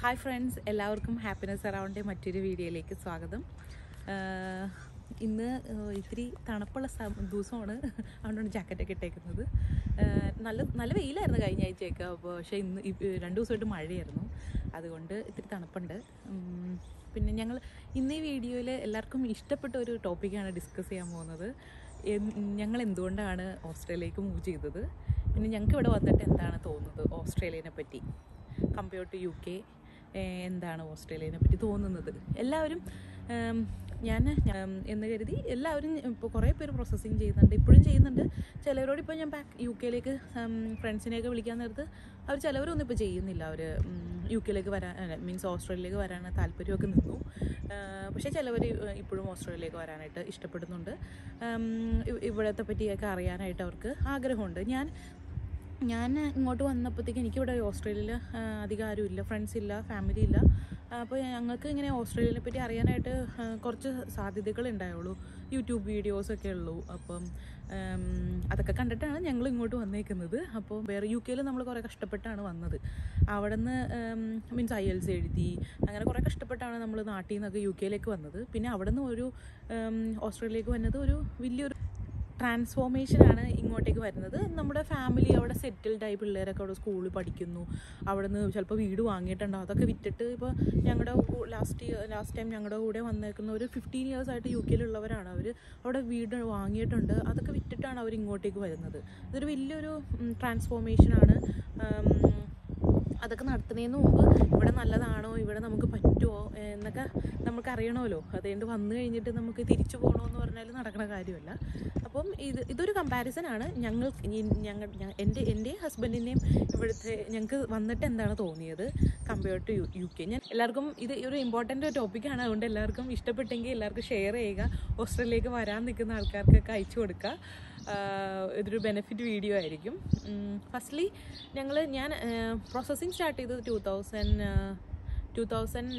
Hi friends എല്ലാവർക്കും happiness അറൗണ്ടിൻ്റെ മറ്റൊരു വീഡിയോയിലേക്ക് സ്വാഗതം ആഹ് ഇന്ന് ആഹ് ഇത്തിരി തണുപ്പുള്ള സ- ദിവസമാണ് അതുകൊണ്ടാണ് ജാക്കറ്റൊക്കെ ഇട്ടേക്കുന്നത് ആഹ് നല്ല നല്ല വെയിലായിരുന്നു കഴിഞ്ഞ ആഴ്ചയൊക്കെ അപ്പോൾ പക്ഷേ ഇന്ന് ഇ- രണ്ട് ദിവസമായിട്ട് മഴയായിരുന്നു അതുകൊണ്ട് ഇത്തിരി തണുപ്പുണ്ട് ഉം, പിന്നെ ഞങ്ങൾ ഇന്ന് ഈ വീഡിയോയിൽ എല്ലാവർക്കും ഇഷ്ടപ്പെട്ട ഒരു ടോപ്പിക്കാണ് ഡിസ്കസ് ചെയ്യാൻ പോകുന്നത് എൻ- ഞങ്ങൾ എന്തുകൊണ്ടാണ് ഓസ്ട്രേലിയയിലേക്ക് മൂവ് ചെയ്തത് പിന്നെ ഞങ്ങൾക്ക് ഇവിടെ വന്നിട്ട് എന്താണ് തോന്നുന്നത് ഓസ്ട്രേലിയനെ പറ്റി കമ്പയർ ടു യു കെ എന്താണ് ഓസ്ട്രേലിയനെ പറ്റി തോന്നുന്നത് എല്ലാവരും ഉം, ഞാൻ ഉം, എന്ന് കരുതി എല്ലാവരും ഇപ്പോൾ കുറേ പേര് പ്രോസസ്സിങ് ചെയ്യുന്നുണ്ട് ഇപ്പോഴും ചെയ്യുന്നുണ്ട് ചിലവരോട് ഇപ്പോൾ ഞാൻ ബാക്ക് യു കെയിലേക്ക് ഫ്രണ്ട്സിനെയൊക്കെ വിളിക്കാൻ നേരത്ത് അവർ ചിലവരൊന്നും ഇപ്പോൾ ചെയ്യുന്നില്ല അവർ യു കെയിലേക്ക് വരാൻ മീൻസ് ഓസ്ട്രേലിയയിലേക്ക് വരാൻ താല്പര്യമൊക്കെ നിന്നു ആ, പക്ഷേ ചിലവർ ഇപ്പോഴും ഓസ്ട്രേലിയയിലേക്ക് വരാനായിട്ട് ഇഷ്ടപ്പെടുന്നുണ്ട് ഉം, ഇ- ഇവിടത്തെ പറ്റിയൊക്കെ അറിയാനായിട്ട് അവർക്ക് ആഗ്രഹമുണ്ട് ഞാൻ ഞാൻ ഇങ്ങോട്ട് വന്നപ്പോഴത്തേക്ക് എനിക്കിവിടെ ഓസ്ട്രേലിയയിൽ അധികം ആരും ഇല്ല ഫ്രണ്ട്സ് ഇല്ല ഫാമിലി ഇല്ല അപ്പോൾ ഞങ്ങൾക്ക് ഇങ്ങനെ ഓസ്ട്രേലിയനെ പറ്റി അറിയാനായിട്ട് ആ, കുറച്ച് സാധ്യതകൾ ഉണ്ടായുള്ളൂ യൂട്യൂബ് വീഡിയോസൊക്കെ ഉള്ളൂ അപ്പം ഉം, അതൊക്കെ കണ്ടിട്ടാണ് ഞങ്ങൾ ഇങ്ങോട്ട് വന്നേക്കുന്നത് അപ്പോൾ വേറെ യു കെയിൽ നമ്മൾ കുറേ കഷ്ടപ്പെട്ടാണ് വന്നത് അവിടെ നിന്ന് മീൻസ് ഐ എൽസ് എഴുതി അങ്ങനെ കുറേ കഷ്ടപ്പെട്ടാണ് നമ്മൾ നാട്ടിൽ നിന്നൊക്കെ യു കെയിലേക്ക് വന്നത് പിന്നെ അവിടെ നിന്ന് ഒരു ഉം, ഓസ്ട്രേലിയയിലേക്ക് വന്നത് ഒരു വലിയൊരു ട്രാൻസ്ഫോർമേഷനാണ് ഇങ്ങോട്ടേക്ക് വരുന്നത് നമ്മുടെ ഫാമിലി അവിടെ സെറ്റിൽഡ് ആയി പിള്ളേരൊക്കെ അവിടെ സ്കൂളിൽ പഠിക്കുന്നു അവിടെ നിന്ന് ചിലപ്പോൾ വീട് വാങ്ങിയിട്ടുണ്ടാവും അതൊക്കെ വിറ്റിട്ട് ഇപ്പോൾ ഞങ്ങളുടെ ലാസ്റ്റ് ലാസ്റ്റ് ടൈം ഞങ്ങളുടെ കൂടെ വന്നേക്കുന്ന ഒരു ഫിഫ്റ്റീൻ ഇയേഴ്സ് ആയിട്ട് യു കെയിലുള്ളവരാണ് അവർ അവിടെ വീട് വാങ്ങിയിട്ടുണ്ട് അതൊക്കെ വിറ്റിട്ടാണ് അവർ ഇങ്ങോട്ടേക്ക് വരുന്നത് ഇതൊരു വലിയൊരു ട്രാൻസ്ഫോർമേഷനാണ് അതൊക്കെ നടത്തുന്നതിന് മുമ്പ് ഇവിടെ നല്ലതാണോ ഇവിടെ നമുക്ക് പറ്റുമോ എന്നൊക്കെ നമുക്ക് അറിയണമല്ലോ അതുകൊണ്ട് വന്നു കഴിഞ്ഞിട്ട് നമുക്ക് തിരിച്ചു പോകണമെന്ന് പറഞ്ഞാൽ നടക്കുന്ന കാര്യമല്ല അപ്പം ഇത് ഇതൊരു കമ്പാരിസൺ ആണ് ഞങ്ങൾ ഇ- ഞങ്ങൾ ഞ- എൻ്റെ എൻ്റെ ഹസ്ബൻഡിൻ്റെയും ഇവിടുത്തെ ഞങ്ങൾക്ക് വന്നിട്ട് എന്താണ് തോന്നിയത് compare to U U K ഞാൻ എല്ലാവർക്കും ഇത് ഒരു ഇമ്പോർട്ടൻ്റ് ടോപ്പിക്കാണ് അതുകൊണ്ട് എല്ലാവർക്കും ഇഷ്ടപ്പെട്ടെങ്കിൽ എല്ലാവർക്കും ഷെയർ ചെയ്യുക ഓസ്ട്രേലിയയിലേക്ക് വരാൻ നിൽക്കുന്ന ആൾക്കാർക്കൊക്കെ അയച്ചു കൊടുക്കുക ആഹ് ഇതൊരു ബെനിഫിറ്റ് വീഡിയോ ആയിരിക്കും ഫസ്റ്റ്ലി ഞങ്ങൾ ഞാൻ പ്രോസസ്സിങ് സ്റ്റാർട്ട് ചെയ്തത് two thousand two thousand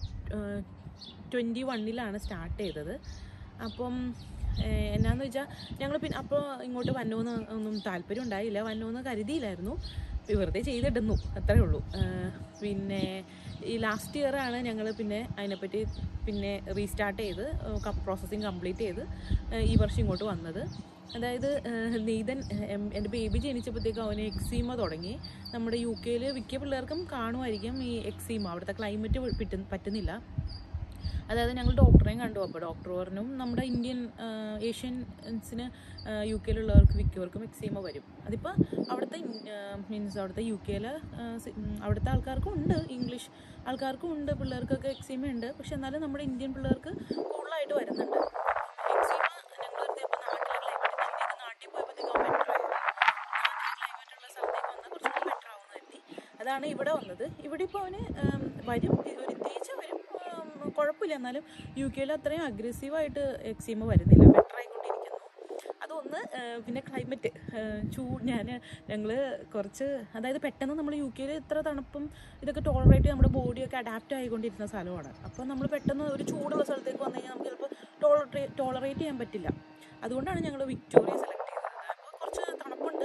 twenty വണ്ണിലാണ് സ്റ്റാർട്ട് ചെയ്തത് അപ്പം ഏഹ് എന്നാന്ന് വെച്ചാൽ ഞങ്ങൾ പിന്നെ അപ്പോൾ ഇങ്ങോട്ട് വന്നോന്ന് ഒന്നും താല്പര്യം ഉണ്ടായില്ല വന്നോന്ന് കരുതിയില്ലായിരുന്നു വെറുതെ ചെയ്തിടുന്നു അത്രേ ഉള്ളൂ ഏഹ് പിന്നെ ഈ ലാസ്റ്റ് ഇയർ ആണ് ഞങ്ങൾ പിന്നെ അതിനെപ്പറ്റി പിന്നെ റീസ്റ്റാർട്ട് ചെയ്ത് പ്രോസസ്സിങ് കംപ്ലീറ്റ് ചെയ്ത് ഏഹ് ഈ വർഷം ഇങ്ങോട്ട് വന്നത് അതായത് ഏഹ് നെയ്തൻ എം- എൻ്റെ ബേബി ജനിച്ചപ്പോഴത്തേക്കും അവന് എക്സീമ തുടങ്ങി നമ്മുടെ യു കെയിൽ മിക്ക പിള്ളേർക്കും കാണുമായിരിക്കും ഈ എക്സീമ അവിടുത്തെ ക്ലൈമറ്റ് പറ്റുന്ന പറ്റുന്നില്ല അതായത് ഞങ്ങൾ ഡോക്ടറെയും കണ്ടു അപ്പോൾ ഡോക്ടർ പറഞ്ഞു നമ്മുടെ ഇന്ത്യൻ ഏഷ്യൻസിന് യു കെയിലുള്ളവർക്ക് മിക്കവർക്കും എക്സീമ വരും അതിപ്പോൾ അവിടുത്തെ മീൻസ് അവിടുത്തെ യു കെയിലെ അവിടുത്തെ ആൾക്കാർക്കും ഉണ്ട് ഇംഗ്ലീഷ് ആൾക്കാർക്കും ഉണ്ട് പിള്ളേർക്കൊക്കെ എക്സീമ ഉണ്ട് പക്ഷെ എന്നാലും നമ്മുടെ ഇന്ത്യൻ പിള്ളേർക്ക് കൂടുതലായിട്ട് വരുന്നുണ്ട് എക്സീമ ഞങ്ങൾ വെറുതെ ഇപ്പോൾ നാട്ടിലെ ക്ലൈമറ്റ് നാട്ടിൽ പോയപ്പോഴത്തേക്കും ബെറ്റർ ആയി ക്ലൈമറ്റുള്ള സ്ഥലത്തേക്ക് വന്നാൽ കുറച്ചുകൂടി ബെറ്റർ ആവുമെന്ന് കരുതി അതാണ് ഇവിടെ വന്നത് ഇവിടെ ഇപ്പോൾ അവന് ഉം, വരും ഒരു ഇത്തിരിച്ച വരും ഉം, കുഴപ്പമില്ല എന്നാലും യു കെയിൽ അത്രയും അഗ്രസീവായിട്ട് എക്സീമ വരുന്നില്ല ബെറ്റർ ആയിക്കൊണ്ടിരിക്കുന്നു അതൊന്ന് ഏഹ്, പിന്നെ ക്ലൈമറ്റ് ചൂ ഞാൻ ഞങ്ങൾ കുറച്ച് അതായത് പെട്ടെന്ന് നമ്മൾ യു കെയിൽ ഇത്ര തണുപ്പും ഇതൊക്കെ ടോളറേറ്റ് നമ്മുടെ ബോഡിയൊക്കെ അഡാപ്റ്റ് ആയിക്കൊണ്ടിരുന്ന സ്ഥലമാണ് അപ്പോൾ നമ്മൾ പെട്ടെന്ന് ഒരു ചൂടുള്ള സ്ഥലത്തേക്ക് വന്നു കഴിഞ്ഞാൽ നമുക്ക് ചിലപ്പോൾ ടോളറേ ടോളറേറ്റ് ചെയ്യാൻ പറ്റില്ല അതുകൊണ്ടാണ് ഞങ്ങൾ വിക്ടോറിയ സെലക്ട് ചെയ്തത് അപ്പോൾ കുറച്ച് തണുപ്പുണ്ട്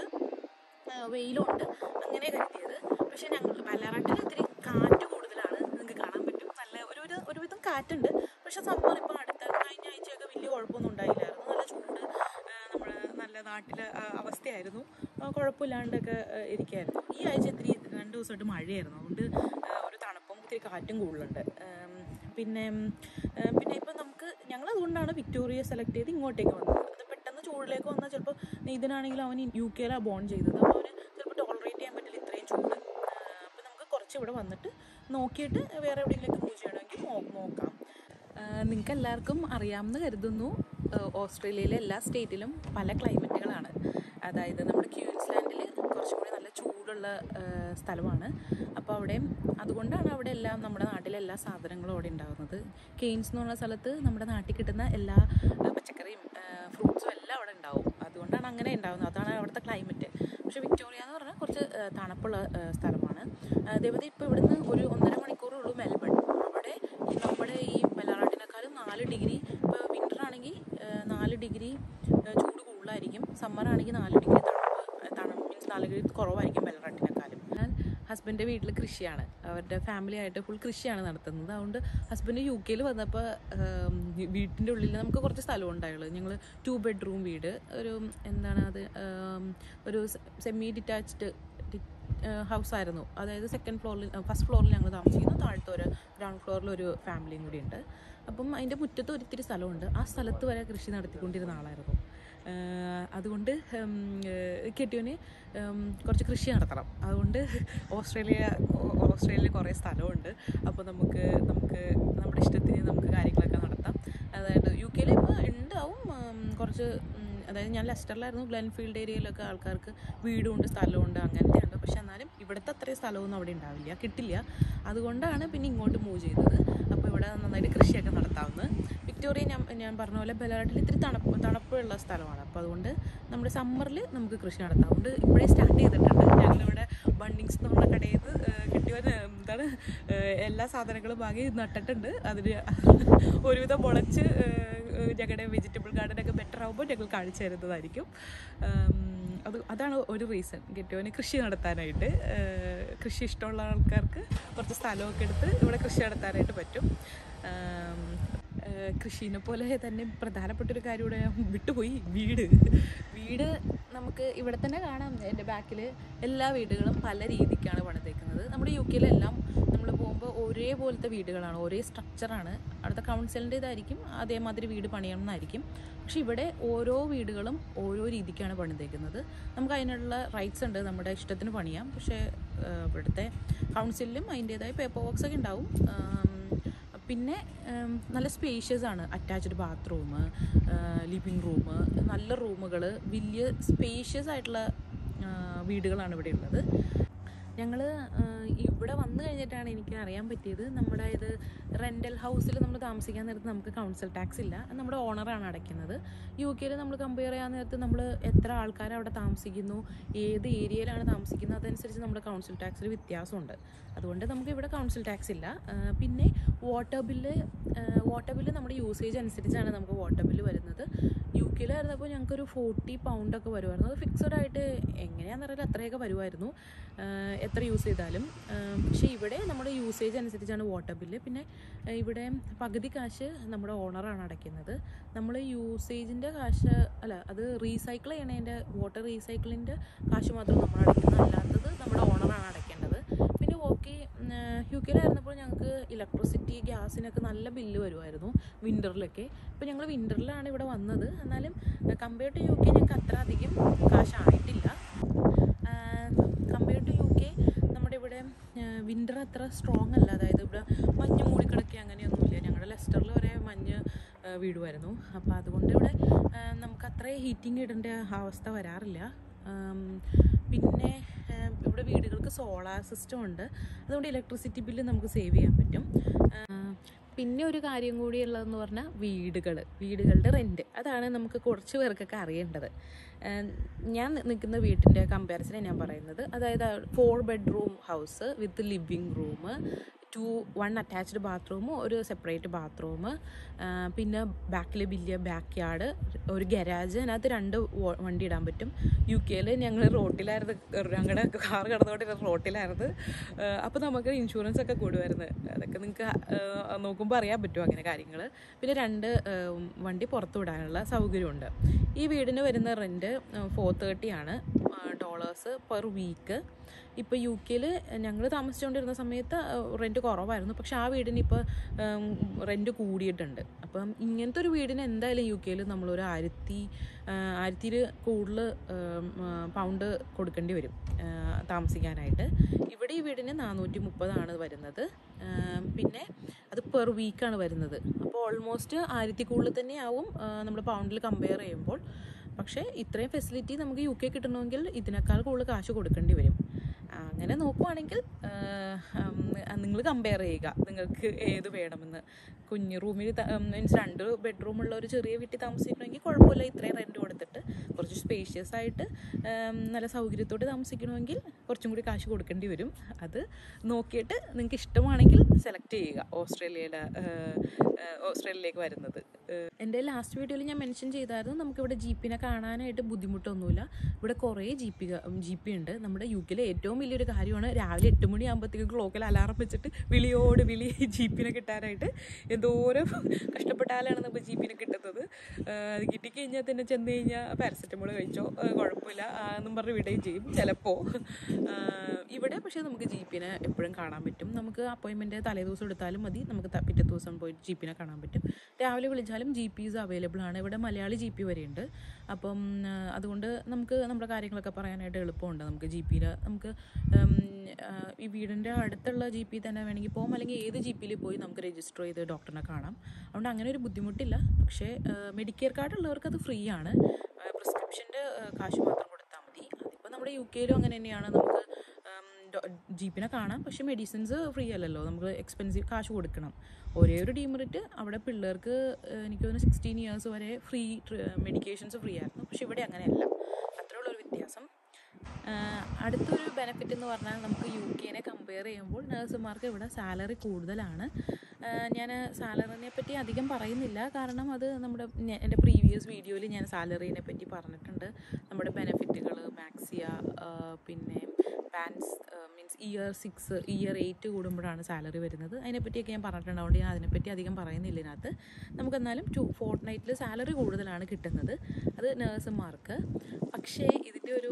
ആ, വെയിലുണ്ട് അങ്ങനെ കരുതിയത് പക്ഷേ ഞങ്ങൾ വല്ലാറാട്ടിൽ ഇത്തിരി കാറ്റ് കൂടുതലാണ് നിങ്ങൾക്ക് കാണാൻ പറ്റും നല്ല ഒരു ഒരു ഒരുവിധം കാറ്റുണ്ട് പക്ഷേ സമ്മർ ഇപ്പോൾ അടുത്ത കഴിഞ്ഞ ആഴ്ചയൊക്കെ വലിയ കുഴപ്പമൊന്നും ഉണ്ടായില്ലായിരുന്നു നല്ല ചൂട് നമ്മുടെ നല്ല നാട്ടിലെ ആ, അവസ്ഥയായിരുന്നു ആ, കുഴപ്പമില്ലാണ്ടൊക്കെ ആ, ഇരിക്കുകയായിരുന്നു ഈ ആഴ്ച ഇത്തിരി രണ്ട് ദിവസമായിട്ട് മഴയായിരുന്നു അതുകൊണ്ട് ആ, ഒരു തണുപ്പും ഇത്തിരി കാറ്റും കൂടുതലുണ്ട് ഉം, പിന്നെ ഉം, ആ, പിന്നെ ഇപ്പം നമുക്ക് ഞങ്ങൾ അതുകൊണ്ടാണ് വിക്ടോറിയ സെലക്ട് ചെയ്ത് ഇങ്ങോട്ടേക്ക് വന്നത് അത് പെട്ടെന്ന് ചൂടിലേക്ക് വന്നാൽ ചിലപ്പോൾ നെയ്തനാണെങ്കിലും അവൻ യു കെയിലാണ് ബോൺ ചെയ്തത് അപ്പോൾ അവന് ചിലപ്പോൾ ടോളറേറ്റ് ചെയ്യാൻ പറ്റില്ല ഇത്രയും ചൂട് അപ്പോൾ നമുക്ക് കുറച്ച് ഇവിടെ വന്നിട്ട് നോക്കിയിട്ട് വേറെ എവിടെയെങ്കിലേക്ക് മൂവ് ചെയ്യണമെങ്കിൽ നോ നോക്കാം നിങ്ങൾക്ക് എല്ലാവർക്കും അറിയാമെന്ന് കരുതുന്നു ആഹ് ഓസ്ട്രേലിയയിലെ എല്ലാ സ്റ്റേറ്റിലും പല ക്ലൈമറ്റുകളാണ് അതായത് നമ്മുടെ ക്യൂൻസ്ലാൻഡിൽ കുറച്ചും കൂടി നല്ല ചൂടുള്ള ആഹ് സ്ഥലമാണ് അപ്പോൾ അവിടെ അതുകൊണ്ടാണ് അവിടെ എല്ലാം നമ്മുടെ നാട്ടിലെ എല്ലാ സാധനങ്ങളും അവിടെ ഉണ്ടാകുന്നത് കെയ്ൻസ് എന്ന് പറഞ്ഞ സ്ഥലത്ത് നമ്മുടെ നാട്ടിൽ കിട്ടുന്ന എല്ലാ ആഹ് പച്ചക്കറിയും ഫ്രൂട്ട്സും എല്ലാം അവിടെ ഉണ്ടാവും അതുകൊണ്ടാണ് അങ്ങനെ ഉണ്ടാകുന്നത് അതാണ് അവിടുത്തെ ക്ലൈമറ്റ് പക്ഷേ വിക്ടോറിയ എന്ന് പറഞ്ഞാൽ കുറച്ച് ആഹ് തണുപ്പുള്ള ആഹ് സ്ഥലമാണ് അതേപോലെ ഇപ്പോൾ ഇവിടുന്ന് ഒരു ഒന്നര മണിക്കൂറേ ഉള്ളൂ മെൽബൺ അവിടെ ഈ നമ്മുടെ ഈ മെലാറാട്ടിനേക്കാളും നാല് ഡിഗ്രി ഇപ്പോൾ വിൻ്റർ ആണെങ്കിൽ നാല് ഡിഗ്രി ചൂട് കൂടുതലായിരിക്കും സമ്മർ ആണെങ്കിൽ നാല് ഡിഗ്രി തണുപ്പ് തണുപ്പ് മീൻസ് നാല് ഡിഗ്രി കുറവായിരിക്കും മെലറാട്ടിനേക്കാളും എന്നാൽ ഹസ്ബൻഡ് ഹസ്ബൻഡിൻ്റെ വീട്ടിൽ കൃഷിയാണ് അവരുടെ ഫാമിലി ആയിട്ട് ഫുൾ കൃഷിയാണ് നടത്തുന്നത് അതുകൊണ്ട് ഹസ്ബൻഡ് യു കെയിൽ വന്നപ്പോൾ വീട്ടിൻ്റെ ഉള്ളിൽ നമുക്ക് കുറച്ച് സ്ഥലം ഉണ്ടായുള്ളൂ ഞങ്ങൾ ടു ബെഡ്റൂം വീട് ഒരു എന്താണ് അത് ഉം, ഒരു സെമി ഡിറ്റാച്ച്ഡ് ഹൗസ് ആയിരുന്നു അതായത് സെക്കൻഡ് ഫ്ലോറിൽ ഫസ്റ്റ് ഫ്ലോറിൽ ഞങ്ങൾ താമസിക്കുന്നു താഴത്തെ ഒരു ഗ്രൗണ്ട് ഫ്ലോറിൽ ഒരു ഫാമിലിയും കൂടി ഉണ്ട് അപ്പം അതിൻ്റെ മുറ്റത്ത് ഒരിത്തിരി സ്ഥലമുണ്ട് ആ സ്ഥലത്ത് വരെ കൃഷി നടത്തിക്കൊണ്ടിരുന്ന ആളായിരുന്നു ആഹ് അതുകൊണ്ട് ഉം, ഏഹ് കെട്ടിയോന് ഉം, കുറച്ച് കൃഷി നടത്തണം അതുകൊണ്ട് ഓസ്ട്രേലിയ ഓ- ഓസ്ട്രേലിയയിൽ കുറേ സ്ഥലമുണ്ട് അപ്പോൾ നമുക്ക് നമുക്ക് നമ്മുടെ ഇഷ്ടത്തിന് നമുക്ക് കാര്യങ്ങളൊക്കെ നടത്താം അതായത് യു കെയിൽ ഇപ്പോൾ ഉണ്ടാവും ഉം, കുറച്ച് ഉം, അതായത് ഞാൻ ലെസ്റ്ററിലായിരുന്നു ഗ്ലെൻഫീൽഡ് ഏരിയയിലൊക്കെ ആൾക്കാർക്ക് വീടുമുണ്ട് സ്ഥലമുണ്ട് അങ്ങനത്തെ ഉണ്ട് പക്ഷെ എന്നാലും ഇവിടുത്തെ അത്രയും സ്ഥലമൊന്നും അവിടെ ഉണ്ടാവില്ല കിട്ടില്ല അതുകൊണ്ടാണ് പിന്നെ ഇങ്ങോട്ട് മൂവ് ചെയ്തത് അപ്പോൾ ഇവിടെ നന്നായിട്ട് കൃഷിയൊക്കെ നടത്താവുന്നത് വിക്ടോറിയ ഞാൻ ഞാൻ പറഞ്ഞ പോലെ ബെലാട്ടിൽ ഇത്തിരി തണുപ്പ് തണുപ്പുള്ള സ്ഥലമാണ് അപ്പോൾ അതുകൊണ്ട് നമ്മുടെ സമ്മറിൽ നമുക്ക് കൃഷി നടത്താം അതുകൊണ്ട് ഇപ്പോഴേ സ്റ്റാർട്ട് ചെയ്തിട്ടുണ്ട് ഞങ്ങളിവിടെ ബണ്ണിങ്സ് എന്ന് പറഞ്ഞ കടയിൽ നിന്ന് കിട്ടിയവൻ എന്താണ് ഏഹ് എല്ലാ സാധനങ്ങളും വാങ്ങി നട്ടിട്ടുണ്ട് അതിന് ഒരുവിധം മുളച്ച് ഏഹ് ഞങ്ങളുടെ വെജിറ്റബിൾ ഗാർഡനൊക്കെ ബെറ്റർ ആകുമ്പോൾ ഞങ്ങൾ കാണിച്ചു തരുന്നതായിരിക്കും ഉം, അത് അതാണ് ഒരു റീസൺ കിട്ടിയവന് കൃഷി നടത്താനായിട്ട് ഏഹ് കൃഷി ഇഷ്ടമുള്ള ആൾക്കാർക്ക് കുറച്ച് സ്ഥലമൊക്കെ എടുത്ത് ഇവിടെ കൃഷി നടത്താനായിട്ട് പറ്റും ഉം, ഏഹ് കൃഷീനെ പോലെ തന്നെ പ്രധാനപ്പെട്ടൊരു കാര്യം ഇവിടെ ഞാൻ വിട്ടുപോയി വീട് വീട് നമുക്ക് ഇവിടെ തന്നെ കാണാം എൻ്റെ ബാക്കിൽ എല്ലാ വീടുകളും പല രീതിക്കാണ് പണിതേക്കുന്നത് നമ്മുടെ യു കെയിലെല്ലാം നമ്മൾ പോകുമ്പോൾ ഒരേപോലത്തെ വീടുകളാണ് ഒരേ സ്ട്രക്ചറാണ് അവിടുത്തെ കൗൺസിലിൻ്റേതായിരിക്കും അതേമാതിരി വീട് പണിയണം എന്നായിരിക്കും പക്ഷെ ഇവിടെ ഓരോ വീടുകളും ഓരോ രീതിക്കാണ് പണിതേക്കുന്നത് നമുക്ക് അതിനുള്ള റൈറ്റ്സ് ഉണ്ട് നമ്മുടെ ഇഷ്ടത്തിന് പണിയാം പക്ഷേ ഏഹ് ഇവിടുത്തെ കൗൺസിലിലും അതിൻ്റേതായ പേപ്പർ വർക്ക്സ് ഒക്കെ ഉണ്ടാവും ആം, പിന്നെ ഉം, നല്ല സ്പേഷ്യസ് ആണ് അറ്റാച്ച്ഡ് ബാത്റൂം ലിവിങ് റൂം നല്ല റൂമുകൾ വലിയ സ്പേഷ്യസ് ആയിട്ടുള്ള ആ, വീടുകളാണ് ഇവിടെ ഉള്ളത് ഞങ്ങൾ ഇവിടെ വന്നു കഴിഞ്ഞിട്ടാണ് എനിക്ക് അറിയാൻ പറ്റിയത് നമ്മുടെ ഇത് റെൻ്റൽ ഹൗസിൽ നമ്മൾ താമസിക്കാൻ നേരത്ത് നമുക്ക് കൗൺസിൽ ടാക്സ് ഇല്ല അത് നമ്മുടെ ഓണറാണ് അടയ്ക്കുന്നത് യു കെയിൽ നമ്മൾ കമ്പയർ ചെയ്യാൻ നേരത്ത് നമ്മൾ എത്ര ആൾക്കാർ അവിടെ താമസിക്കുന്നു ഏത് ഏരിയയിലാണ് താമസിക്കുന്നത് അതനുസരിച്ച് നമ്മുടെ കൗൺസിൽ ടാക്സിൽ വ്യത്യാസമുണ്ട് അതുകൊണ്ട് നമുക്ക് ഇവിടെ കൗൺസിൽ ടാക്സ് ഇല്ല ആ, പിന്നെ വാട്ടർ ബില്ല് വാട്ടർ ബില്ല് നമ്മുടെ യൂസേജ് അനുസരിച്ചാണ് നമുക്ക് വാട്ടർ ബില്ല് വരുന്നത് യു കെയിലായിരുന്നപ്പോൾ ഞങ്ങൾക്കൊരു ഫോർട്ടി പൗണ്ടൊക്കെ വരുമായിരുന്നു അത് ഫിക്സഡ് ആയിട്ട് എങ്ങനെയാണെന്നറിയില്ല അത്രയൊക്കെ വരുമായിരുന്നു ആഹ് എത്ര യൂസ് ചെയ്താലും ആഹ് പക്ഷേ ഇവിടെ നമ്മുടെ യൂസേജ് അനുസരിച്ചാണ് വാട്ടർ ബില്ല് പിന്നെ ആഹ് ഇവിടെ പകുതി കാശ് നമ്മുടെ ഓണറാണ് അടയ്ക്കുന്നത് നമ്മൾ യൂസേജിൻ്റെ കാശ് അല്ല അത് റീസൈക്കിൾ ചെയ്യണതിൻ്റെ വാട്ടർ റീസൈക്കിളിൻ്റെ കാശ് മാത്രം നമ്മൾ അടയ്ക്കുന്നത് അല്ലാത്തത് നമ്മുടെ ഓണറാണ് അടയ്ക്കേണ്ടത് പിന്നെ ഓക്കെ യു കെയിലായിരുന്നപ്പോൾ ഞങ്ങൾക്ക് ഇലക്ട്രിസിറ്റി ഗ്യാസിനൊക്കെ നല്ല ബില്ല് വരുമായിരുന്നു വിൻ്ററിലൊക്കെ ഇപ്പോൾ ഞങ്ങൾ വിൻ്ററിലാണ് ഇവിടെ വന്നത് എന്നാലും കമ്പയർ ടു യു കെ ഞങ്ങൾക്ക് അത്ര അധികം കാശായിട്ടില്ല കമ്പയർ ടു യു കെ നമ്മുടെ ഇവിടെ വിൻ്റർ അത്ര സ്ട്രോങ് അല്ല അതായത് ഇവിടെ മഞ്ഞ് മൂടിക്കിടക്കുക അങ്ങനെയൊന്നുമില്ല ഞങ്ങളുടെ ലെസ്റ്ററിൽ വരെ മഞ്ഞ് ആ, വീഴുമായിരുന്നു അപ്പോൾ അതുകൊണ്ട് ഇവിടെ ആ, നമുക്ക് അത്ര ഹീറ്റിംഗ് ഇടേണ്ട അവസ്ഥ വരാറില്ല ആം, പിന്നെ ആ, ഇവിടെ വീടുകൾക്ക് സോളാർ സിസ്റ്റം ഉണ്ട് അതുകൊണ്ട് ഇലക്ട്രിസിറ്റി ബില്ല് നമുക്ക് സേവ് ചെയ്യാൻ പറ്റും ആ, പിന്നെ ഒരു കാര്യം കൂടി ഉള്ളതെന്ന് പറഞ്ഞാൽ വീടുകൾ വീടുകളുടെ റെൻറ്റ് അതാണ് നമുക്ക് കുറച്ച് പേർക്കൊക്കെ അറിയേണ്ടത് ആഹ് ഞാൻ നിൽക്കുന്ന വീട്ടിൻ്റെ കമ്പാരിസനെ ഞാൻ പറയുന്നത് അതായത് four bedroom house with living room two one attached bathroom ഒരു സെപ്പറേറ്റ് ബാത്റൂം പിന്നെ ബാക്കിൽ വലിയ ബാക്ക് യാർഡ് ഒരു ഗരാജ് അതിനകത്ത് രണ്ട് വ- വണ്ടി ഇടാൻ പറ്റും യു കെയിൽ ഞങ്ങൾ റോട്ടിലായിരുന്നു ഞങ്ങളുടെ കാർ കടന്നുകൊണ്ടിരുന്ന റോട്ടിലായിരുന്നു അപ്പോൾ നമുക്ക് ഇൻഷുറൻസ് ഒക്കെ കൂടുമായിരുന്നു അതൊക്കെ നിങ്ങൾക്ക് നോക്കുമ്പോൾ അറിയാൻ പറ്റും അങ്ങനെ കാര്യങ്ങൾ പിന്നെ രണ്ട് ആ, വണ്ടി പുറത്തു വിടാനുള്ള സൗകര്യമുണ്ട് ഈ വീടിന് വരുന്ന റെൻറ്റ് ഫോർ തേർട്ടി ആണ് ഡോളേഴ്സ് പെർ വീക്ക് ഇപ്പോൾ യു കെയിൽ ഞങ്ങൾ താമസിച്ചുകൊണ്ടിരുന്ന സമയത്ത് റെൻറ്റ് കുറവായിരുന്നു പക്ഷെ ആ വീടിന് ഇപ്പോൾ റെൻറ്റ് കൂടിയിട്ടുണ്ട് അപ്പം ഇങ്ങനത്തെ ഒരു വീടിന് എന്തായാലും യു കെയിൽ നമ്മളൊരു ആയിരത്തി ആയിരത്തിൽ കൂടുതൽ പൗണ്ട് കൊടുക്കേണ്ടി വരും ആ, താമസിക്കാനായിട്ട് ഇവിടെ ഈ വീടിന് നാനൂറ്റി മുപ്പതാണ് വരുന്നത് ആ, പിന്നെ അത് പെർ വീക്കാണ് വരുന്നത് അപ്പോൾ ഓൾമോസ്റ്റ് ആയിരത്തി കൂടുതൽ തന്നെയാവും നമ്മൾ പൗണ്ടിൽ കമ്പയർ ചെയ്യുമ്പോൾ പക്ഷേ ഇത്രയും ഫെസിലിറ്റി നമുക്ക് യു കെ കിട്ടണമെങ്കിൽ ഇതിനേക്കാൾ കൂടുതൽ കാശ് കൊടുക്കേണ്ടി വരും അങ്ങനെ നോക്കുവാണെങ്കിൽ നിങ്ങൾ കമ്പയർ ചെയ്യുക നിങ്ങൾക്ക് ഏത് വേണമെന്ന് കുഞ്ഞു റൂമിൽ മീൻസ് രണ്ട് ബെഡ്റൂമുള്ള ഒരു ചെറിയ വീട്ടിൽ താമസിക്കണമെങ്കിൽ കുഴപ്പമില്ല ഇത്രയും റെൻറ്റ് കൊടുത്തിട്ട് കുറച്ച് സ്പേഷ്യസ് ആയിട്ട് ഉം, നല്ല സൗകര്യത്തോടെ താമസിക്കണമെങ്കിൽ കുറച്ചും കൂടി കാശ് കൊടുക്കേണ്ടി വരും അത് നോക്കിയിട്ട് നിങ്ങൾക്ക് ഇഷ്ടമാണെങ്കിൽ സെലക്ട് ചെയ്യുക ഓസ്ട്രേലിയയിലെ ഏഹ്, ഏഹ്, ഓസ്ട്രേലിയയിലേക്ക് വരുന്നത് എൻ്റെ ലാസ്റ്റ് വീഡിയോയിൽ ഞാൻ മെൻഷൻ ചെയ്തായിരുന്നു നമുക്കിവിടെ ജീപ്പിനെ കാണാനായിട്ട് ബുദ്ധിമുട്ടൊന്നുമില്ല ഇവിടെ കുറേ ജീപ്പി ജി പി ഉണ്ട് നമ്മുടെ യു കെയിലെ ഏറ്റവും വലിയൊരു കാര്യമാണ് രാവിലെ എട്ട് മണിയാകുമ്പോഴത്തേക്ക് ക്ലോക്കിൽ അലാറം വെച്ചിട്ട് വിളിയോട് വിളി ജീപ്പിനെ കിട്ടാനായിട്ട് എന്തോരം കഷ്ടപ്പെട്ടാലാണ് നമുക്ക് ജീപ്പിനെ കിട്ടുന്നത് അത് കിട്ടിക്കഴിഞ്ഞാൽ തന്നെ ചെന്ന് കഴിഞ്ഞാൽ പാരസെറ്റമോൾ കഴിച്ചോ ആ, കുഴപ്പമില്ല ആ, എന്നും പറഞ്ഞ് വിടുകയും ചെയ്യും ചിലപ്പോൾ ഇവിടെ പക്ഷേ നമുക്ക് ജീപ്പിനെ എപ്പോഴും കാണാൻ പറ്റും നമുക്ക് അപ്പോയിൻമെൻറ്റ് തലേദിവസം എടുത്താലും മതി നമുക്ക് ത- പിറ്റേ ദിവസം പോയി ജീപ്പിനെ കാണാൻ പറ്റും രാവിലെ വിളിച്ചാലും ജി പീസ് അവൈലബിൾ ആണ് ഇവിടെ മലയാളി ജി പി വരെയുണ്ട് അപ്പം ആ, അതുകൊണ്ട് നമുക്ക് നമ്മുടെ കാര്യങ്ങളൊക്കെ പറയാനായിട്ട് എളുപ്പമുണ്ട് നമുക്ക് ജി പിയിൽ നമുക്ക് ഉം, ആ, ഈ വീടിൻ്റെ അടുത്തുള്ള ജി പി തന്നെ വേണമെങ്കിൽ പോകാം അല്ലെങ്കിൽ ഏത് ജി പിയിൽ പോയി നമുക്ക് രജിസ്റ്റർ ചെയ്ത് ഡോക്ടറിനെ കാണാം അതുകൊണ്ട് അങ്ങനെ ഒരു ബുദ്ധിമുട്ടില്ല പക്ഷേ മെഡിക്കെയർ കാർഡ് ഉള്ളവർക്ക് അത് ഫ്രീ ആണ് പ്രിസ്ക്രിപ്ഷൻ്റെ കാശ് മാത്രം കൊടുത്താൽ മതി അതിപ്പോൾ നമ്മുടെ യു കെയിലും അങ്ങനെ തന്നെയാണ് നമുക്ക് ജീപ്പിനെ കാണാം പക്ഷെ മെഡിസിൻസ് ഫ്രീ അല്ലല്ലോ നമുക്ക് എക്സ്പെൻസീവ് കാശ് കൊടുക്കണം ഒരേ ഒരു ഡീമറിറ്റ് അവിടെ പിള്ളേർക്ക് ഏഹ്, എനിക്ക് തോന്നുന്നു സിക്സ്റ്റീൻ ഇയേഴ്സ് വരെ ഫ്രീ മെഡിക്കേഷൻസ് ഫ്രീ ആയിരുന്നു പക്ഷെ ഇവിടെ അങ്ങനെയല്ല അത്രയുള്ളൊരു വ്യത്യാസം ആഹ് അടുത്തൊരു ബെനിഫിറ്റ് എന്ന് പറഞ്ഞാൽ നമുക്ക് യു കെനെ കമ്പയർ ചെയ്യുമ്പോൾ നഴ്സുമാർക്ക് ഇവിടെ സാലറി കൂടുതലാണ് ഞാൻ സാലറിനെ പറ്റി അധികം പറയുന്നില്ല കാരണം അത് നമ്മുടെ ഞ- എൻ്റെ പ്രീവിയസ് വീഡിയോയിൽ ഞാൻ സാലറീനെ പറ്റി പറഞ്ഞിട്ടുണ്ട് നമ്മുടെ ബെനിഫിറ്റുകൾ മാക്സിയ ആഹ് പിന്നെ പാൻസ് means year six year eight കൂടുമ്പോഴാണ് സാലറി വരുന്നത് അതിനെപ്പറ്റിയൊക്കെ ഞാൻ പറഞ്ഞിട്ടുണ്ട് അതുകൊണ്ട് ഞാൻ അതിനെപ്പറ്റി അധികം പറയുന്നില്ല ഇതിനകത്ത് നമുക്കെന്നാലും ടു ഫോർട്ട് നൈറ്റിൽ സാലറി കൂടുതലാണ് കിട്ടുന്നത് അത് നേഴ്സുമാർക്ക് പക്ഷേ ഇതിൻ്റെ ഒരു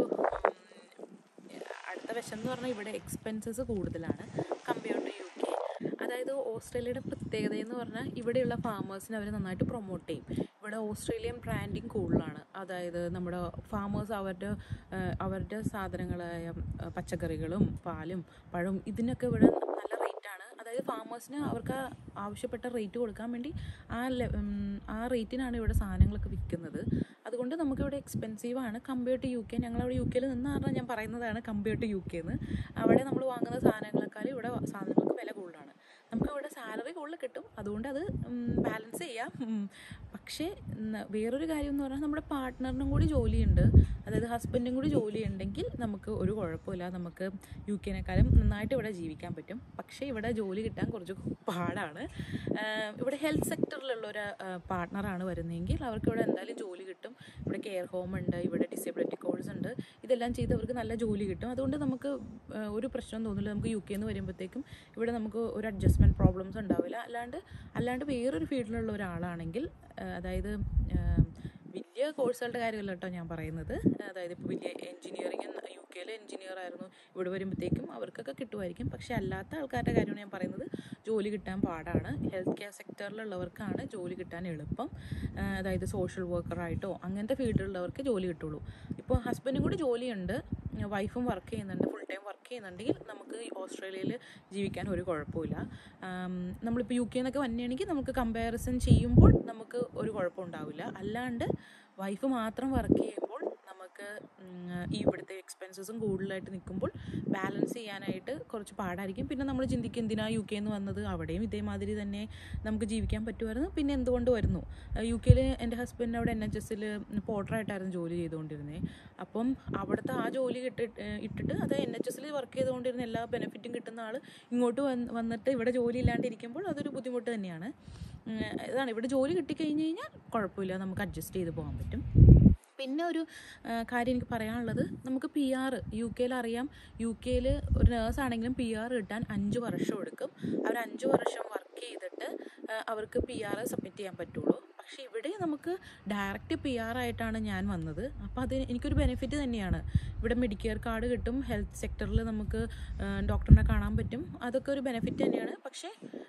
ഉം, അടുത്ത വശം എന്ന് പറഞ്ഞാൽ ഇവിടെ എക്സ്പെൻസസ് കൂടുതലാണ് കമ്പയർ ടു യു കെ അതായത് ഓസ്ട്രേലിയയുടെ പ്രത്യേകത എന്ന് പറഞ്ഞാൽ ഇവിടെയുള്ള ഫാമേഴ്സിനെ അവർ നന്നായിട്ട് പ്രൊമോട്ട് ചെയ്യും ഇവിടെ ഓസ്ട്രേലിയൻ ബ്രാൻഡിങ് കൂടുതലാണ് അതായത് നമ്മുടെ ഫാമേഴ്സ് അവരുടെ ആ, അവരുടെ സാധനങ്ങളായ ആ, പച്ചക്കറികളും പാലും പഴവും ഇതിനൊക്കെ ഇവിടെ നല്ല റേറ്റാണ് അതായത് ഫാമേഴ്സിന് അവർക്ക് ആവശ്യപ്പെട്ട റേറ്റ് കൊടുക്കാൻ വേണ്ടി ആ ലെ- ഉം, ആ റേറ്റിനാണ് ഇവിടെ സാധനങ്ങളൊക്കെ വിൽക്കുന്നത് അതുകൊണ്ട് നമുക്കിവിടെ എക്സ്പെൻസീവ് ആണ് കമ്പയർ ടു യു കെ ഞങ്ങളവിടെ യു കെയിൽ നിന്ന് പറഞ്ഞാൽ ഞാൻ പറയുന്നതാണ് കമ്പയർ ടു യു കെന്ന് അവിടെ നമ്മൾ വാങ്ങുന്ന സാധനങ്ങളെക്കാളും ഇവിടെ സാധനങ്ങൾക്ക് വില കൂടുതലാണ് നമുക്ക് ഇവിടെ സാലറി കൂടുതൽ കിട്ടും അതുകൊണ്ട് അത് ബാലൻസ് ചെയ്യാം ഉം. പക്ഷേ ന- വേറൊരു കാര്യം എന്ന് പറഞ്ഞാൽ നമ്മുടെ പാർട്ട്ണറിനും കൂടി ജോലിയുണ്ട് അതായത് ഹസ്ബൻഡും കൂടി ജോലി ഉണ്ടെങ്കിൽ നമുക്ക് ഒരു കുഴപ്പമില്ല നമുക്ക് യു കെനേക്കാളും നന്നായിട്ട് ഇവിടെ ജീവിക്കാൻ പറ്റും പക്ഷേ ഇവിടെ ജോലി കിട്ടാൻ കുറച്ച് പാടാണ് ആഹ് ഇവിടെ ഹെൽത്ത് സെക്ടറിലുള്ള ഒരു പാർട്ട്ണറാണ് വരുന്നതെങ്കിൽ അവർക്ക് ഇവിടെ എന്തായാലും ജോലി കിട്ടും ഇവിടെ കെയർ ഹോം ഉണ്ട് ഇവിടെ ഡിസേബിലിറ്റി കോഴ്സ് ഉണ്ട് ഇതെല്ലാം ചെയ്ത് അവർക്ക് നല്ല ജോലി കിട്ടും അതുകൊണ്ട് നമുക്ക് ആഹ് ഒരു പ്രശ്നം തോന്നില്ല നമുക്ക് യു കെന്ന് വരുമ്പോഴത്തേക്കും ഇവിടെ നമുക്ക് ഒരു അഡ്ജസ്റ്റ്മെൻറ്റ് പ്രോബ്ലംസ് ഉണ്ടാവില്ല അല്ലാണ്ട് അല്ലാണ്ട് വേറൊരു ഫീൽഡിലുള്ള ഒരാളാണെങ്കിൽ ആഹ് അതായത് ആഹ് വലിയ കോഴ്സുകളുടെ കാര്യമല്ല കേട്ടോ ഞാൻ പറയുന്നത് അതായത് ഇപ്പോൾ വലിയ എഞ്ചിനീയറിംഗ് യു കെയിലെ എഞ്ചിനീയർ ആയിരുന്നു ഇവിടെ വരുമ്പോഴത്തേക്കും അവർക്കൊക്കെ കിട്ടുമായിരിക്കും പക്ഷേ അല്ലാത്ത ആൾക്കാരുടെ കാര്യമാണ് ഞാൻ പറയുന്നത് ജോലി കിട്ടാൻ പാടാണ് ഹെൽത്ത് കെയർ സെക്ടറിലുള്ളവർക്കാണ് ജോലി കിട്ടാൻ എളുപ്പം ആ, അതായത് സോഷ്യൽ വർക്കറായിട്ടോ അങ്ങനത്തെ ഫീൽഡിലുള്ളവർക്ക് ജോലി കിട്ടുള്ളൂ ഇപ്പോൾ ഹസ്ബൻഡും കൂടി ജോലിയുണ്ട് വൈഫും വർക്ക് ചെയ്യുന്നുണ്ട് ഫുൾ ടൈം വർക്ക് ചെയ്യുന്നുണ്ടെങ്കിൽ നമുക്ക് ഈ ഓസ്ട്രേലിയയിൽ ജീവിക്കാൻ ഒരു കുഴപ്പമില്ല ആം, നമ്മളിപ്പോൾ യു കെ എന്നൊക്കെ വന്നെയാണെങ്കിൽ നമുക്ക് കമ്പാരിസൺ ചെയ്യുമ്പോൾ നമുക്ക് ഒരു കുഴപ്പം ഉണ്ടാവില്ല അല്ലാണ്ട് വൈഫ് മാത്രം വർക്ക് ചെയ്യുമ്പോൾ നമുക്ക് ഉം, ഈ ഇവിടുത്തെ എക്സ്പെൻസസും കൂടുതലായിട്ട് നിൽക്കുമ്പോൾ ബാലൻസ് ചെയ്യാനായിട്ട് കുറച്ച് പാടായിരിക്കും പിന്നെ നമ്മൾ ചിന്തിക്കും എന്തിനാ യു കെന്ന് വന്നത് അവിടെയും ഇതേമാതിരി തന്നെ നമുക്ക് ജീവിക്കാൻ പറ്റുമായിരുന്നു പിന്നെ എന്തുകൊണ്ട് വരുന്നു യു കെയിൽ എൻ്റെ ഹസ്ബൻഡ് അവിടെ എൻ എച്ച് എസ്സിൽ പോർട്ടറായിട്ടായിരുന്നു ജോലി ചെയ്തുകൊണ്ടിരുന്നത് അപ്പം അവിടുത്തെ ആ ജോലി ഇട്ടിട്ട് ഇട്ടിട്ട് അത് എൻ എച്ച് എസ്സിൽ വർക്ക് ചെയ്തുകൊണ്ടിരുന്ന എല്ലാ ബെനിഫിറ്റും കിട്ടുന്ന ആൾ ഇങ്ങോട്ട് വന്ന് വന്നിട്ട് ഇവിടെ ജോലി ഇല്ലാണ്ടിരിക്കുമ്പോൾ അതൊരു ബുദ്ധിമുട്ട് തന്നെയാണ് ഉം, ഇതാണ് ഇവിടെ ജോലി കിട്ടിക്കഴിഞ്ഞ് കഴിഞ്ഞാൽ കുഴപ്പമില്ല നമുക്ക് അഡ്ജസ്റ്റ് ചെയ്ത് പോകാൻ പറ്റും പിന്നെ ഒരു ആ, കാര്യം എനിക്ക് പറയാനുള്ളത് നമുക്ക് പി ആർ യു കെയിൽ അറിയാം യു കെയിൽ ഒരു നേഴ്സ് ആണെങ്കിലും പി ആർ കിട്ടാൻ അഞ്ച് വർഷം എടുക്കും അവർ അഞ്ച് വർഷം വർക്ക് ചെയ്തിട്ട് ആ, അവർക്ക് പി ആർ സബ്മിറ്റ് ചെയ്യാൻ പറ്റുള്ളൂ പക്ഷേ ഇവിടെ നമുക്ക് ഡയറക്റ്റ് പി ആർ ആയിട്ടാണ് ഞാൻ വന്നത് അപ്പോൾ അത് എനിക്കൊരു ബെനിഫിറ്റ് തന്നെയാണ് ഇവിടെ മെഡിക്കെയർ കാർഡ് കിട്ടും ഹെൽത്ത് സെക്ടറിൽ നമുക്ക് ആ, ഡോക്ടറിനെ കാണാൻ പറ്റും അതൊക്കെ ഒരു ബെനിഫിറ്റ് തന്നെയാണ് പക്ഷേ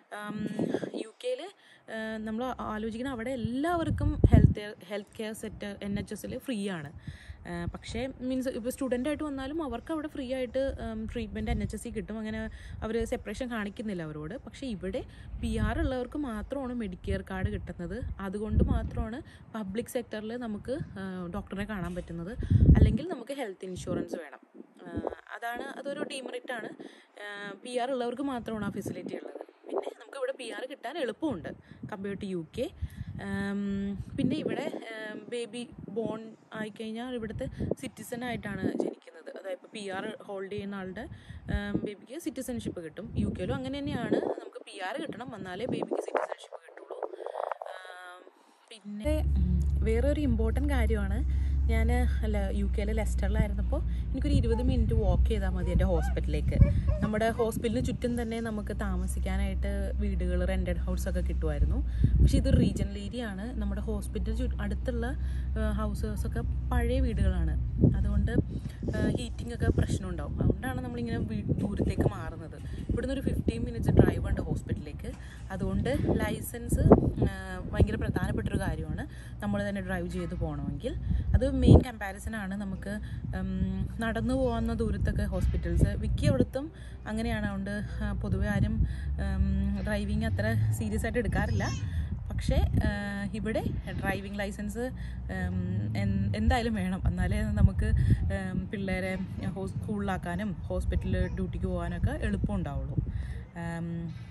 യു കെയിൽ നമ്മൾ ആലോചിക്കുന്ന അവിടെ എല്ലാവർക്കും health health care sector N H എസിൽ ഫ്രീ ആണ് ആ, പക്ഷേ മീൻസ് ഇപ്പോൾ സ്റ്റുഡൻ്റ് ആയിട്ട് വന്നാലും അവർക്ക് അവിടെ ഫ്രീ ആയിട്ട് ട്രീറ്റ്മെൻറ്റ് എൻ എച്ച് എസ് സി കിട്ടും അങ്ങനെ അവർ സെപ്പറേഷൻ കാണിക്കുന്നില്ല അവരോട് പക്ഷേ ഇവിടെ പി ആർ ഉള്ളവർക്ക് മാത്രമാണ് മെഡിക്കെയർ കാർഡ് കിട്ടുന്നത് അതുകൊണ്ട് മാത്രമാണ് പബ്ലിക് സെക്ടറിൽ നമുക്ക് ആ, ഡോക്ടറെ കാണാൻ പറ്റുന്നത് അല്ലെങ്കിൽ നമുക്ക് ഹെൽത്ത് ഇൻഷുറൻസ് വേണം ആ, അതാണ് അതൊരു ഡീമെറിറ്റാണ് പി ആർ ഉള്ളവർക്ക് മാത്രമാണ് ആ ഫെസിലിറ്റി ഉള്ളത് പിന്നെ നമുക്ക് ഇവിടെ പി ആർ കിട്ടാൻ എളുപ്പമുണ്ട് കമ്പയർ ടു യു കെ പിന്നെ ഇവിടെ ബേബി ബോൺ ആയിക്കഴിഞ്ഞാൽ ഇവിടുത്തെ സിറ്റിസൺ ആയിട്ടാണ് ജനിക്കുന്നത് അതായത് ഇപ്പോൾ പി ആർ ഹോൾഡ് ചെയ്യുന്ന ആളുടെ ബേബിക്ക് സിറ്റിസൺഷിപ്പ് കിട്ടും യു കെയിലും അങ്ങനെ തന്നെയാണ് നമുക്ക് പി ആർ കിട്ടണം എന്നാലേ ബേബിക്ക് സിറ്റിസൺഷിപ്പ് കിട്ടുള്ളൂ ആം, പിന്നെ ഉം, വേറൊരു ഇമ്പോർട്ടൻറ്റ് കാര്യമാണ് ഞാൻ അല്ല യു കെയിലെ ലെസ്റ്ററിലായിരുന്നപ്പോൾ എനിക്കൊരു ഇരുപത് മിനിറ്റ് വാക്ക് ചെയ്താൽ മതി എൻ്റെ ഹോസ്പിറ്റലിലേക്ക് നമ്മുടെ ഹോസ്പിറ്റലിന് ചുറ്റും തന്നെ നമുക്ക് താമസിക്കാനായിട്ട് വീടുകൾ റെൻറ്റഡ് ഹൗസ് ഒക്കെ കിട്ടുമായിരുന്നു പക്ഷേ ഇതൊരു റീജിയണൽ ഏരിയ ആണ് നമ്മുടെ ഹോസ്പിറ്റൽ ചു അടുത്തുള്ള ഹൗസേഴ്സൊക്കെ പഴയ വീടുകളാണ് അതുകൊണ്ട് ഹീറ്റിംഗ് ഒക്കെ പ്രശ്നം ഉണ്ടാവും അതുകൊണ്ടാണ് നമ്മളിങ്ങനെ വീ- ദൂരത്തേക്ക് മാറുന്നത് ഇവിടുന്ന് ഒരു ഫിഫ്റ്റീൻ മിനിറ്റ്സ് ഡ്രൈവ് ഉണ്ട് ഹോസ്പിറ്റലിലേക്ക് അതുകൊണ്ട് ലൈസൻസ് ഭയങ്കര പ്രധാനപ്പെട്ടൊരു കാര്യമാണ് നമ്മൾ തന്നെ ഡ്രൈവ് ചെയ്ത് പോകണമെങ്കിൽ അത് മെയിൻ കമ്പാരിസൺ ആണ് നമുക്ക് ഉം, നടന്നു പോകുന്ന ദൂരത്തൊക്കെ ഹോസ്പിറ്റൽസ് മിക്കയിടത്തും അങ്ങനെയാണ് അതുകൊണ്ട് ആ, പൊതുവെ ആരും ഡ്രൈവിങ് അത്ര സീരിയസ് ആയിട്ട് എടുക്കാറില്ല പക്ഷേ ആ, ഇവിടെ ഡ്രൈവിംഗ് ലൈസൻസ് ഉം, എൻ- എന്തായാലും വേണം എന്നാലേ നമുക്ക് ഉം, പിള്ളേരെ ഹോ- സ്കൂളിലാക്കാനും ഹോസ്പിറ്റലിൽ ഡ്യൂട്ടിക്ക് പോകാനൊക്കെ എളുപ്പം ഉണ്ടാവുള്ളൂ ഉം,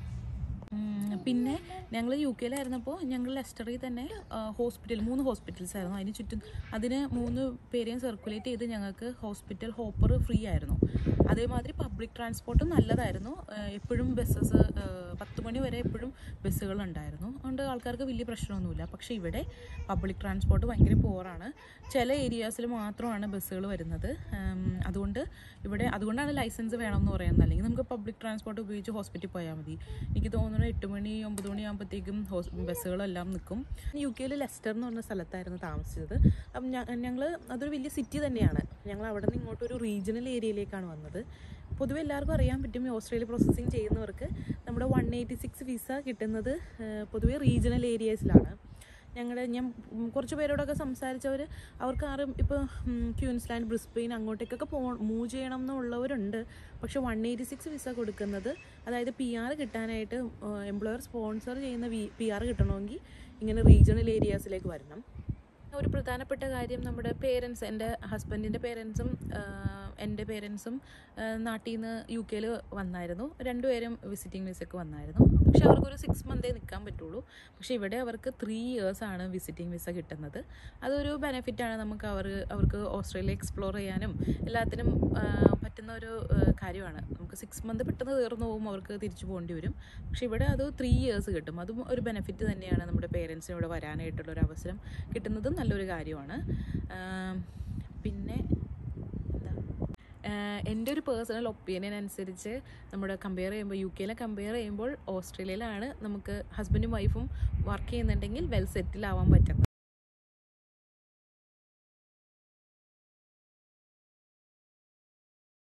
ഉം, പിന്നെ ഞങ്ങൾ യു കെയിലായിരുന്നപ്പോൾ ഞങ്ങൾ ലെസ്റ്ററിൽ തന്നെ ഹോസ്പിറ്റൽ മൂന്ന് ഹോസ്പിറ്റൽസ് ആയിരുന്നു അതിന് ചുറ്റും അതിന് മൂന്ന് പേരെയും സർക്കുലേറ്റ് ചെയ്ത് ഞങ്ങൾക്ക് ഹോസ്പിറ്റൽ ഹോപ്പർ ഫ്രീ ആയിരുന്നു അതേമാതിരി പബ്ലിക് ട്രാൻസ്പോർട്ടും നല്ലതായിരുന്നു ഏഹ് എപ്പോഴും ബസ്സസ് പത്ത് മണി വരെ എപ്പോഴും ബസ്സുകൾ ഉണ്ടായിരുന്നു അതുകൊണ്ട് ആൾക്കാർക്ക് വലിയ പ്രശ്നമൊന്നുമില്ല പക്ഷേ ഇവിടെ പബ്ലിക് ട്രാൻസ്പോർട്ട് ഭയങ്കര പോറാണ് ചില ഏരിയാസിൽ മാത്രമാണ് ബസ്സുകൾ വരുന്നത് ഉം, അതുകൊണ്ട് ഇവിടെ അതുകൊണ്ടാണ് ലൈസൻസ് വേണമെന്ന് പറയുന്നത് അല്ലെങ്കിൽ നമുക്ക് പബ്ലിക് ട്രാൻസ്പോർട്ട് ഉപയോഗിച്ച് ഹോസ്പിറ്റലിൽ പോയാൽ മതി എനിക്ക് തോന്നുന്നു എട്ട് മണി ഒമ്പത് മണി ആകുമ്പോഴത്തേക്കും ഹോസ് ബസ്സുകളെല്ലാം നിൽക്കും യു കെയിൽ ലെസ്റ്റർ എന്ന് പറഞ്ഞ സ്ഥലത്തായിരുന്നു താമസിച്ചത് അപ്പം ഞങ്ങൾ അതൊരു വലിയ സിറ്റി തന്നെയാണ് ഞങ്ങൾ അവിടെ നിന്ന് ഇങ്ങോട്ട് ഒരു റീജിയണൽ ഏരിയയിലേക്കാണ് വന്നത് പൊതുവെ എല്ലാവർക്കും അറിയാൻ പറ്റും ഈ ഓസ്ട്രേലിയ പ്രോസസ്സിങ് ചെയ്യുന്നവർക്ക് നമ്മുടെ വൺ എയ്റ്റി സിക്സ് വിസ കിട്ടുന്നത് ഏഹ്, പൊതുവെ റീജിയണൽ ഏരിയസിലാണ് ഞങ്ങളുടെ ഞാൻ ഉം, കുറച്ച് പേരോടൊക്കെ സംസാരിച്ചവർ അവർക്ക് ആരും ഇപ്പോൾ ക്യൂൻസ്ലാൻഡ് ബ്രിസ്ബെയിൻ അങ്ങോട്ടേക്കൊക്കെ പോ മൂവ് ചെയ്യണം എന്നുള്ളവരുണ്ട് പക്ഷെ വൺ എയ്റ്റി സിക്സ് വിസ കൊടുക്കുന്നത് അതായത് പി ആർ കിട്ടാനായിട്ട് എംപ്ലോയർ സ്പോൺസർ ചെയ്യുന്ന വി പി ആർ കിട്ടണമെങ്കിൽ ഇങ്ങനെ റീജിയണൽ ഏരിയാസിലേക്ക് വരണം ഒരു പ്രധാനപ്പെട്ട കാര്യം നമ്മുടെ പേരൻസ് എൻ്റെ ഹസ്ബൻഡിൻ്റെ പേരൻസും എൻ്റെ പേരൻസും നാട്ടിൽ നിന്ന് യു കെയിൽ വന്നായിരുന്നു രണ്ടുപേരും വിസിറ്റിംഗ് വിസയ്ക്ക് വന്നായിരുന്നു പക്ഷെ അവർക്കൊരു സിക്സ് മന്തേ നിൽക്കാൻ പറ്റുള്ളൂ പക്ഷേ ഇവിടെ അവർക്ക് ത്രീ ഇയേഴ്സാണ് വിസിറ്റിംഗ് വിസ കിട്ടുന്നത് അതൊരു ബെനിഫിറ്റാണ് നമുക്ക് അവർ അവർക്ക് ഓസ്ട്രേലിയ എക്സ്പ്ലോർ ചെയ്യാനും എല്ലാത്തിനും ആ, പറ്റുന്ന ഒരു ആ, കാര്യമാണ് നമുക്ക് സിക്സ് മന്ത് പെട്ടെന്ന് തീർന്നു പോകും അവർക്ക് തിരിച്ചു പോകേണ്ടി വരും പക്ഷേ ഇവിടെ അത് ത്രീ ഇയേഴ്സ് കിട്ടും അതും ഒരു ബെനിഫിറ്റ് തന്നെയാണ് നമ്മുടെ പേരൻസിന് ഇവിടെ വരാനായിട്ടുള്ള ഒരു അവസരം കിട്ടുന്നതും നല്ലൊരു കാര്യമാണ് ആം, പിന്നെ എന്താ ആഹ് എൻ്റെ ഒരു പേഴ്സണൽ ഒപ്പീനിയൻ അനുസരിച്ച് നമ്മുടെ കമ്പയർ ചെയ്യുമ്പോൾ യു കെയിലെ കമ്പയർ ചെയ്യുമ്പോൾ ഓസ്ട്രേലിയയിലാണ് നമുക്ക് ഹസ്ബൻഡും വൈഫും വർക്ക് ചെയ്യുന്നുണ്ടെങ്കിൽ വെൽ സെറ്റിൽ ആവാൻ പറ്റുന്നത്